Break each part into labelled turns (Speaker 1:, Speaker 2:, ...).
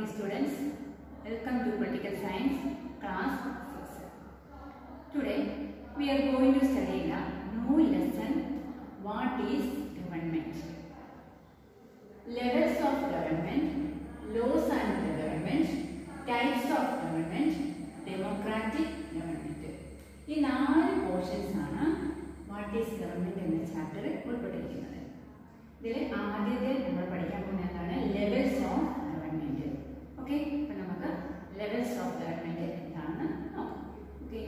Speaker 1: morning students. Welcome to Political Science class 6. Today we are going to study the new lesson what is government. Levels of government, laws and government, types of government, democratic government. ഈ നാല് portions ആണ് what is government എന്ന ചാപ്റ്ററിൽ ഉൾപ്പെട്ടിരിക്കുന്നത് ഇതിൽ ആദ്യത്തെ നമ്മൾ പഠിക്കാൻ പോകുന്ന എന്താണ് ലെവൽസ് ഓഫ് ഗവൺമെന്റ് ഓക്കെ അപ്പൊ നമുക്ക് ലെവൽസ് ഓഫ് ഗവൺമെന്റ് എന്താണെന്ന് നോക്കാം okay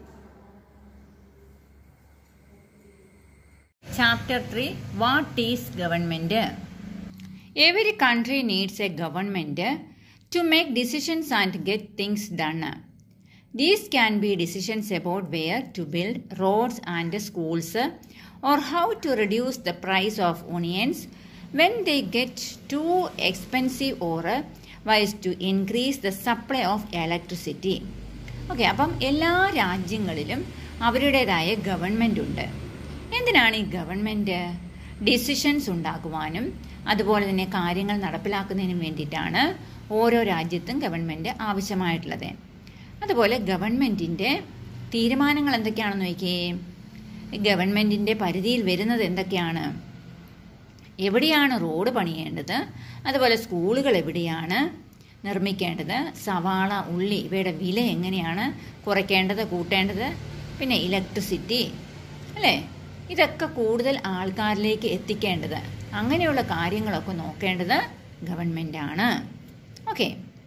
Speaker 1: chapter three what is government every country needs a government to make decisions and get things done These can be decisions about where to build roads and schools or how to reduce the price of onions when they get too expensive or wise to increase the supply of electricity. Okay അപ്പം എല്ലാ രാജ്യങ്ങളിലും അവരുടേതായ government ഉണ്ട് എന്തിനാണ് ഈ government decisions ഉണ്ടാക്കുവാനും അതുപോലെ തന്നെ കാര്യങ്ങൾ നടപ്പിലാക്കുന്നതിനും വേണ്ടിയിട്ടാണ് ഓരോ രാജ്യത്തും ഗവൺമെൻറ് ആവശ്യമായിട്ടുള്ളത് അതുപോലെ ഗവൺമെൻറ്റിൻ്റെ തീരുമാനങ്ങൾ എന്തൊക്കെയാണെന്ന് നോക്കിയേ ഗവൺമെൻറ്റിൻ്റെ പരിധിയിൽ വരുന്നത് എന്തൊക്കെയാണ് എവിടെയാണ് റോഡ് പണിയേണ്ടത് അതുപോലെ സ്കൂളുകൾ എവിടെയാണ് നിർമ്മിക്കേണ്ടത് സവാള ഉള്ളി ഇവയുടെ വില എങ്ങനെയാണ് കുറയ്ക്കേണ്ടത് കൂട്ടേണ്ടത് പിന്നെ ഇലക്ട്രിസിറ്റി അല്ലേ ഇതൊക്കെ കൂടുതൽ ആൾക്കാരിലേക്ക് എത്തിക്കേണ്ടത് അങ്ങനെയുള്ള കാര്യങ്ങളൊക്കെ നോക്കേണ്ടത് ഗവൺമെൻറ്റാണ് okay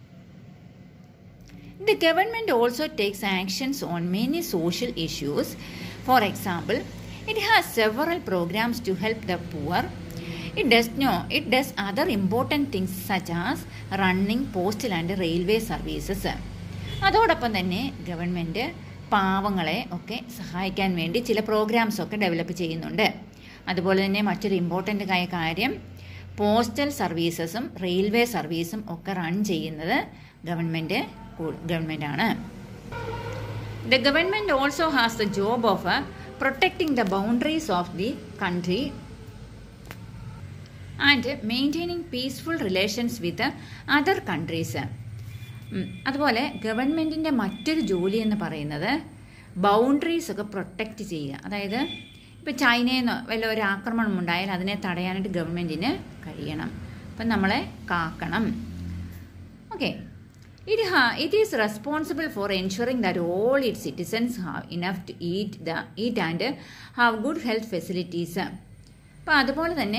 Speaker 1: The government also takes actions on many social issues. For example, it has several programs to help the poor. It does no, it does other important things such as running postal and railway services. അതോടൊപ്പം തന്നെ government പാവങ്ങളെ ഒക്കെ സഹായിക്കാൻ വേണ്ടി ചില programmes ഒക്കെ develop ചെയ്യുന്നുണ്ട് അതുപോലെ തന്നെ മറ്റൊരു ഇമ്പോർട്ടൻ്റ് ആയ കാര്യം പോസ്റ്റൽ സർവീസസും റെയിൽവേ സർവീസും ഒക്കെ റൺ ചെയ്യുന്നത് ഗവൺമെൻറ് ഗവൺമെൻറ് ആണ് the government also has the job of protecting the boundaries of the country and maintaining peaceful relations with other countries അതുപോലെ ഗവൺമെൻറ്റിൻ്റെ മറ്റൊരു ജോലി എന്ന് പറയുന്നത് ബൗണ്ടറീസ് ഒക്കെ പ്രൊട്ടക്റ്റ് ചെയ്യുക അതായത് ഇപ്പോൾ ചൈനയിൽ നിന്ന് വല്ല ഒരു ആക്രമണം ഉണ്ടായാൽ അതിനെ തടയാനായിട്ട് ഗവൺമെൻറ്റിന് കഴിയണം അപ്പം നമ്മളെ കാക്കണം okay It, ha- it is responsible for ensuring that all its citizens have enough to eat, the, eat and have good health facilities. അപ്പോൾ അതുപോലെ തന്നെ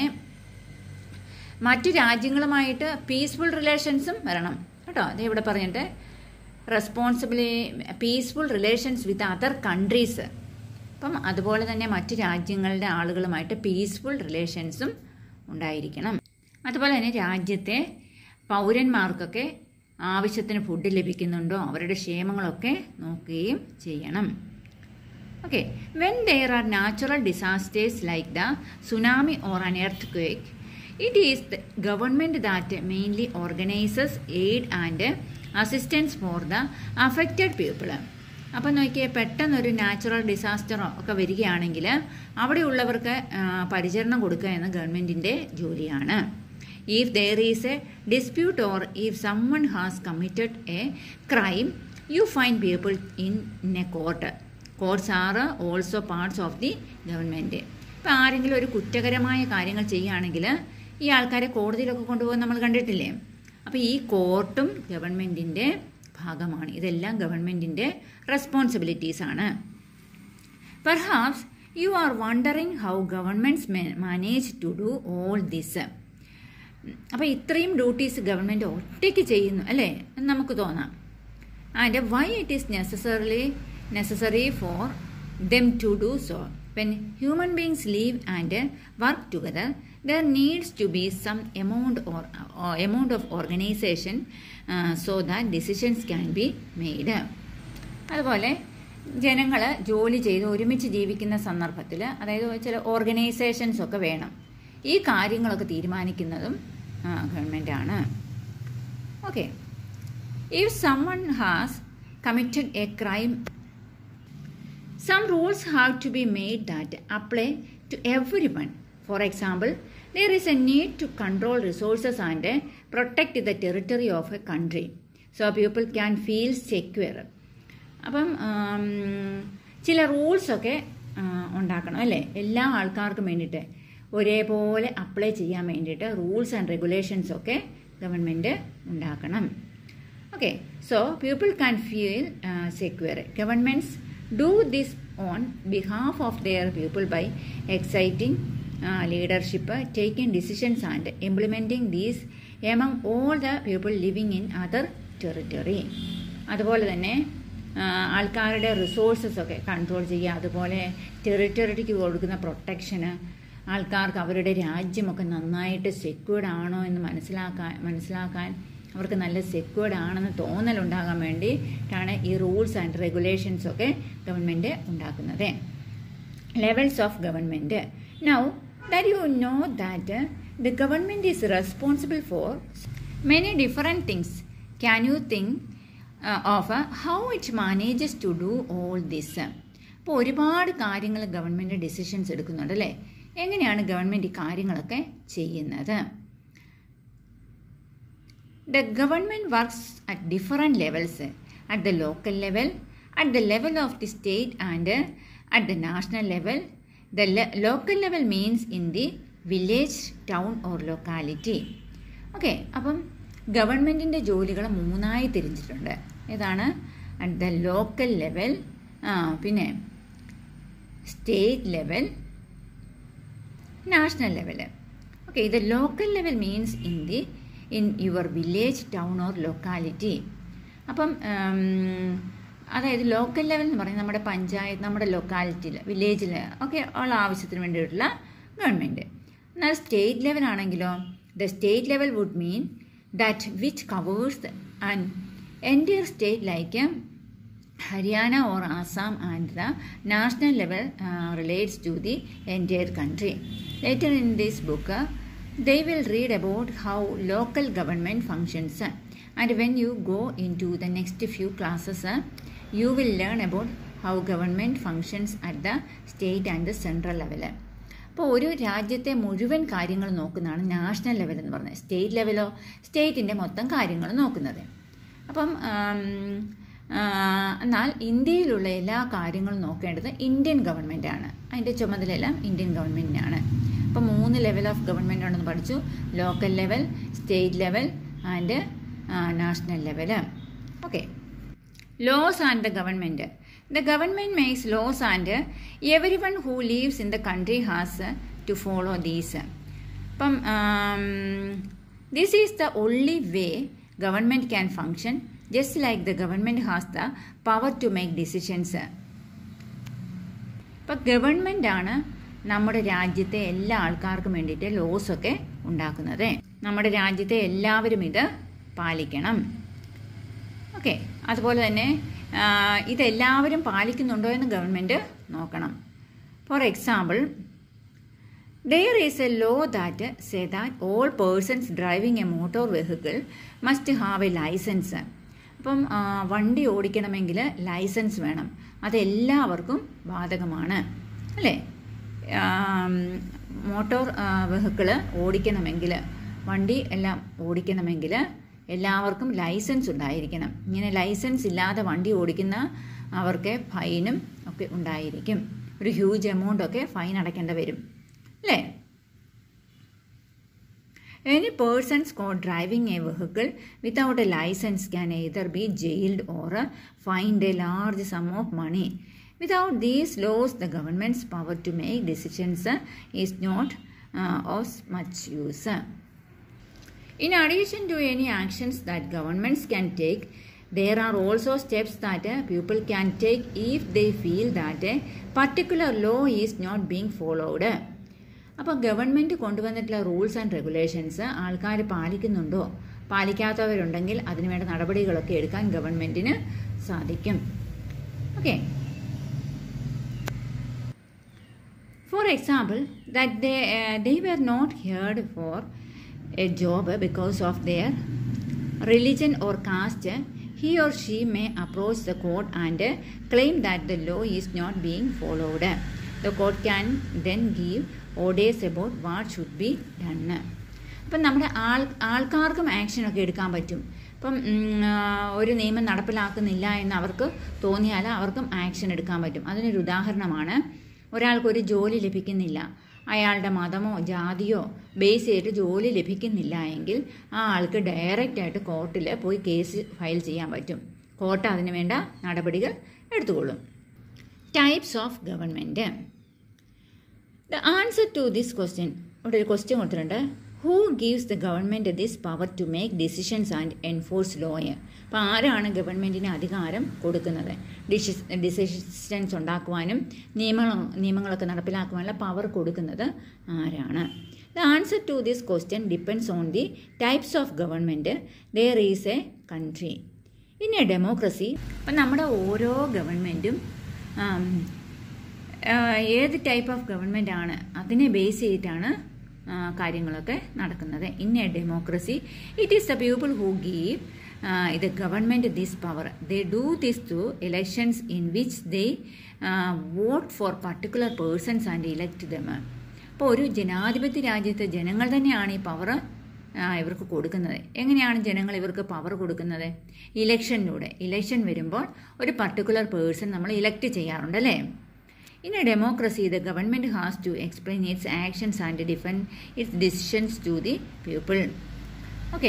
Speaker 1: മറ്റു രാജ്യങ്ങളുമായിട്ട് പീസ്ഫുൾ റിലേഷൻസും വരണം കേട്ടോ അത് ഇവിടെ പറഞ്ഞിട്ട് responsibly peaceful relations with other countries അപ്പം അതുപോലെ തന്നെ മറ്റു രാജ്യങ്ങളുടെ ആളുകളുമായിട്ട് പീസ്ഫുൾ റിലേഷൻസും ഉണ്ടായിരിക്കണം അതുപോലെ തന്നെ രാജ്യത്തെ പൗരന്മാർക്കൊക്കെ ആവശ്യത്തിന് ഫുഡ് ലഭിക്കുന്നുണ്ടോ അവരുടെ ക്ഷേമങ്ങളൊക്കെ നോക്കുകയും ചെയ്യണം okay when there are natural disasters like the tsunami or an earthquake it is the government that mainly organises aid and assistance for the affected people അപ്പം നോക്കിയേ പെട്ടെന്നൊരു നാച്ചുറൽ ഡിസാസ്റ്ററോ ഒക്കെ വരികയാണെങ്കിൽ അവിടെയുള്ളവർക്ക് പരിചരണം കൊടുക്കുക എന്ന ഗവൺമെൻറ്റിൻ്റെ ജോലിയാണ് if there is a dispute or if someone has committed a crime you find people in, in a court courts are also parts of the government ഇപ്പം ആരെങ്കിലും ഒരു കുറ്റകരമായ കാര്യങ്ങൾ ചെയ്യുകയാണെങ്കിൽ ഈ ആൾക്കാരെ കോടതിയിലൊക്കെ കൊണ്ടുപോകാൻ നമ്മൾ കണ്ടിട്ടില്ലേ അപ്പോൾ ഈ കോർട്ടും ഗവൺമെൻറ്റിൻ്റെ ഭാഗമാണ് ഇതെല്ലാം ഗവൺമെൻറ്റിൻ്റെ റെസ്പോൺസിബിലിറ്റീസ് ആണ് perhaps you are wondering how governments manage to do all this അപ്പോൾ ഇത്രയും ഡ്യൂട്ടീസ് ഗവൺമെൻറ് ഒറ്റയ്ക്ക് ചെയ്യുന്നു അല്ലേ എന്ന് നമുക്ക് തോന്നാം and why it is necessarily necessary for them to do so when human beings live and work together there needs to be some amount or amount of organisation so that decisions can be made അതുപോലെ ജനങ്ങൾ ജോലി ചെയ്ത് ഒരുമിച്ച് ജീവിക്കുന്ന സന്ദർഭത്തിൽ അതായത് ചില organisations ഒക്കെ വേണം ഈ കാര്യങ്ങളൊക്കെ തീരുമാനിക്കുന്നതും ഗവൺമെൻറ്റാണ് okay if someone has committed a crime some rules have to be made that apply to everyone for example there is a need to control resources and protect the territory of a country so people can feel secure അപ്പം ആം, ചില റൂൾസൊക്കെ ഉണ്ടാക്കണം അല്ലേ എല്ലാ ആൾക്കാർക്കും വേണ്ടിയിട്ട് ഒരേപോലെ apply ചെയ്യാൻ വേണ്ടിയിട്ട് റൂൾസ് ആൻഡ് റെഗുലേഷൻസ് ഒക്കെ ഗവൺമെൻറ് ഉണ്ടാക്കണം okay so people can feel secure governments do this on behalf of their people by exciting leadership taking decisions and implementing these among all the people living in other territory അതുപോലെ തന്നെ ആ, ആൾക്കാരുടെ resources ഒക്കെ control ചെയ്യുക അതുപോലെ ടെറിട്ടറിക്ക് കൊടുക്കുന്ന പ്രൊട്ടക്ഷന് ആൾക്കാർക്ക് അവരുടെ രാജ്യമൊക്കെ നന്നായിട്ട് സെക്യൂർഡ് ആണോ എന്ന് മനസ്സിലാക്കാൻ മനസ്സിലാക്കാൻ അവർക്ക് നല്ല സെക്യൂർഡ് ആണെന്ന് തോന്നലുണ്ടാകാൻ വേണ്ടിയിട്ടാണ് ഈ റൂൾസ് ആൻഡ് റെഗുലേഷൻസ് ഒക്കെ ഗവൺമെൻറ് ഉണ്ടാക്കുന്നത് levels of government. Now that you know that uh, the government is responsible for many different things, can you think uh, of uh, how it manages to do all this? അപ്പോൾ ഒരുപാട് കാര്യങ്ങൾ government decisions എടുക്കുന്നുണ്ട് അല്ലേ എങ്ങനെയാണ് government ഈ കാര്യങ്ങളൊക്കെ ചെയ്യുന്നത് The government works at different levels at the local level, at the level of the state, and uh, at the national level. The le- local level means in the village, town, or locality. Okay അപ്പം ഗവൺമെൻറ്റിൻ്റെ ജോലികൾ മൂന്നായി തിരിച്ചിട്ടുണ്ട് ഏതാണ് at the local level ആ പിന്നെ state level national level okay ഇത് local level means in the in your village town or locality അപ്പം ഉം, അതായത് ലോക്കൽ ലെവൽ എന്ന് പറയുന്നത് നമ്മുടെ പഞ്ചായത്ത് നമ്മുടെ ലൊക്കാലിറ്റിയിൽ വില്ലേജിൽ ഒക്കെ ഉള്ള ആവശ്യത്തിന് വേണ്ടിയിട്ടുള്ള ഗവൺമെൻറ് എന്നാൽ സ്റ്റേറ്റ് ലെവൽ ആണെങ്കിലോ the state level would mean that which covers and entire state like Haryana or Assam and the national level uh, relates to the entire country. Later in this book, uh, they will read about how local government functions. And when you go into the next few classes, uh, you will learn about how government functions at the state and the central level. അപ്പോൾ ഒരു രാജ്യത്തെ മുഴുവൻ കാര്യങ്ങൾ നോക്കുന്നതാണ് national level എന്ന് പറയുന്നത് state ലെവലോ സ്റ്റേറ്റിൻ്റെ മൊത്തം കാര്യങ്ങൾ നോക്കുന്നത് അപ്പം ആം, ആ, എന്നാൽ ഇന്ത്യയിലുള്ള എല്ലാ കാര്യങ്ങളും നോക്കേണ്ടത് ഇന്ത്യൻ ഗവൺമെൻറ് ആണ് അതിൻ്റെ ചുമതലയെല്ലാം ഇന്ത്യൻ ഗവൺമെൻറ്റിനാണ് അപ്പം മൂന്ന് ലെവൽ ഓഫ് ഗവൺമെൻറ് ഉണ്ടെന്ന് പഠിച്ചു local level state level and national level okay laws and the government the government makes laws and everyone who lives in the country has to follow these അപ്പം this is the only way government can function just like the government has the power to make decisions ഇപ്പം government ആണ് നമ്മുടെ രാജ്യത്തെ എല്ലാ ആൾക്കാർക്കും വേണ്ടിയിട്ട് loss ഒക്കെ ഉണ്ടാക്കുന്നത് നമ്മുടെ രാജ്യത്തെ എല്ലാവരും ഇത് പാലിക്കണം ഓക്കെ അതുപോലെ തന്നെ ആ, ഇതെല്ലാവരും പാലിക്കുന്നുണ്ടോ എന്ന് ഗവൺമെൻറ് നോക്കണം for example there is a law that say that all persons driving a motor vehicle must have a licence അപ്പം ആ, വണ്ടി ഓടിക്കണമെങ്കിൽ ലൈസൻസ് വേണം അതെല്ലാവർക്കും ബാധകമാണ് അല്ലേ മോട്ടോർ വെഹിക്കിൾ ഓടിക്കണമെങ്കിൽ വണ്ടി എല്ലാം ഓടിക്കണമെങ്കിൽ എല്ലാവർക്കും ലൈസൻസ് ഉണ്ടായിരിക്കണം ഇങ്ങനെ ലൈസൻസ് ഇല്ലാതെ വണ്ടി ഓടിക്കുന്ന അവർക്ക് ഫൈനും ഒക്കെ ഉണ്ടായിരിക്കും ഒരു ഹ്യൂജ് എമൗണ്ട് ഒക്കെ ഫൈൻ അടയ്ക്കേണ്ടി വരും അല്ലേ Any persons caught driving a vehicle without a license can either be jailed or uh, fined a large sum of money. Without these laws, the government's power to make decisions uh, is not uh, of much use. In addition to any actions that governments can take, there are also steps that uh, people can take if they feel that a particular law is not being followed. അപ്പോൾ government കൊണ്ടുവന്നിട്ടുള്ള rules and regulations ആൾക്കാർ പാലിക്കുന്നുണ്ടോ പാലിക്കാത്തവരുണ്ടെങ്കിൽ അതിനുവേണ്ട നടപടികളൊക്കെ എടുക്കാൻ ഗവൺമെൻറ്റിന് സാധിക്കും okay For example, that they, uh, they were not hired for a job because of their religion or caste, he or she may approach the court and claim that the law is not being followed. The court can then give orders about what should be done അപ്പം നമ്മുടെ ആൾ ആൾക്കാർക്കും ആക്ഷനൊക്കെ എടുക്കാൻ പറ്റും ഇപ്പം ഉം, ആ, ഒരു നിയമം നടപ്പിലാക്കുന്നില്ല എന്ന് അവർക്ക് തോന്നിയാൽ അവർക്കും ആക്ഷൻ എടുക്കാൻ പറ്റും അതിനൊരു ഉദാഹരണമാണ് ഒരാൾക്ക് ഒരു ജോലി ലഭിക്കുന്നില്ല അയാളുടെ മതമോ ജാതിയോ ബേസ് ചെയ്തിട്ട് ജോലി ലഭിക്കുന്നില്ല എങ്കിൽ ആ ആൾക്ക് ഡയറക്റ്റ് ആയിട്ട് കോർട്ടിൽ പോയി കേസ് ഫയൽ ചെയ്യാൻ പറ്റും കോർട്ട് അതിന് വേണ്ട നടപടികൾ എടുത്തുകൊള്ളും types of government the answer to this question ഇവിടെ ഒരു ക്വസ്റ്റ്യൻ കൊടുത്തിട്ടുണ്ട് who gives the government this power to make decisions and enforce law അപ്പോൾ ആരാണ് ഗവൺമെൻറ്റിന് അധികാരം കൊടുക്കുന്നത് ഡിസിസ് ഡിസിഷൻസ് ഉണ്ടാക്കുവാനും നിയമങ്ങൾ നിയമങ്ങളൊക്കെ നടപ്പിലാക്കുവാനുള്ള പവർ കൊടുക്കുന്നത് ആരാണ് the answer to this question depends on the types of government there is a country in a democracy അപ്പം നമ്മുടെ ഓരോ ഗവൺമെൻറ്റും ഏത് ടൈപ്പ് ഓഫ് ഗവൺമെൻറ് ആണ് അതിനെ ബേസ് ചെയ്തിട്ടാണ് ആ, കാര്യങ്ങളൊക്കെ നടക്കുന്നത് in a democracy it is the people who give ഇത് government this power they do this to elections in which they vote for particular persons and elect them അപ്പോൾ ഒരു ജനാധിപത്യ രാജ്യത്തെ ജനങ്ങൾ തന്നെയാണ് ഈ പവർ ഇവർക്ക് കൊടുക്കുന്നത് എങ്ങനെയാണ് ജനങ്ങൾ ഇവർക്ക് പവർ കൊടുക്കുന്നത് ഇലക്ഷനിലൂടെ ഇലക്ഷൻ വരുമ്പോൾ ഒരു പർട്ടിക്കുലർ പേഴ്സൺ നമ്മൾ ഇലക്ട് ചെയ്യാറുണ്ട് അല്ലേ in a democracy the government has to explain its actions and defend its decisions to the people okay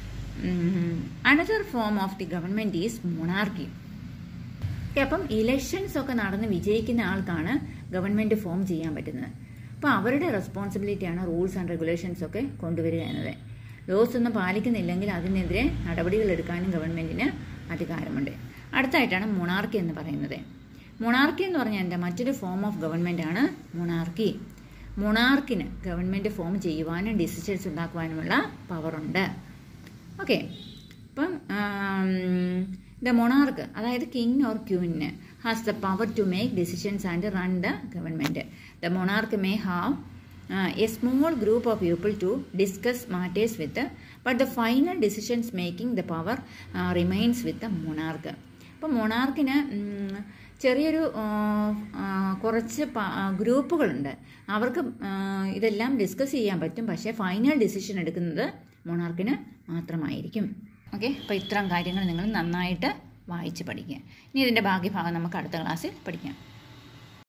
Speaker 1: another form of the government is monarchy okay അപ്പം elections ഒക്കെ നടന്ന് വിജയിക്കുന്ന ആൾക്കാണ് government form ചെയ്യാൻ പറ്റുന്നത് അപ്പോൾ അവരുടെ റെസ്പോൺസിബിലിറ്റിയാണ് റൂൾസ് ആൻഡ് റെഗുലേഷൻസ് ഒക്കെ കൊണ്ടുവരിക എന്നത് ലോസ് ഒന്നും പാലിക്കുന്നില്ലെങ്കിൽ അതിനെതിരെ നടപടികൾ എടുക്കാനും ഗവൺമെൻറ്റിന് അധികാരമുണ്ട് അടുത്തായിട്ടാണ് മൊണാർക്കി എന്ന് പറയുന്നത് മൊണാർക്കി എന്ന് പറഞ്ഞാൽ എന്താ മറ്റൊരു ഫോം ഓഫ് ഗവൺമെൻറ് ആണ് മൊണാർക്കി മൊണാർക്കിന് ഗവൺമെൻറ് ഫോം ചെയ്യുവാനും ഡിസിഷൻസ് ഉണ്ടാക്കുവാനുമുള്ള പവറുണ്ട് ഓക്കെ അപ്പം ദ മൊണാർക്ക് അതായത് കിങ് ഓർ ക്യൂനിന് has the power to make decisions and run the government the monarch may have a small group of people to discuss matters with but the final decisions making the power remains with the monarch അപ്പോൾ മൊണാർക്കിന് ഉം, ചെറിയൊരു ആ, ആ, കുറച്ച് പ- ആ, ഗ്രൂപ്പുകളുണ്ട് അവർക്ക് ആ, ഇതെല്ലാം ഡിസ്കസ് ചെയ്യാൻ പറ്റും പക്ഷേ ഫൈനൽ ഡിസിഷൻ എടുക്കുന്നത് മൊണാർക്കിന് മാത്രമായിരിക്കും ഓക്കെ അപ്പോൾ ഇത്തരം കാര്യങ്ങൾ നിങ്ങൾ നന്നായിട്ട് വായിച്ച് പഠിക്കുക ഇനി ഇതിൻ്റെ ബാക്കി ഭാഗം നമുക്ക് അടുത്ത ക്ലാസ്സിൽ പഠിക്കാം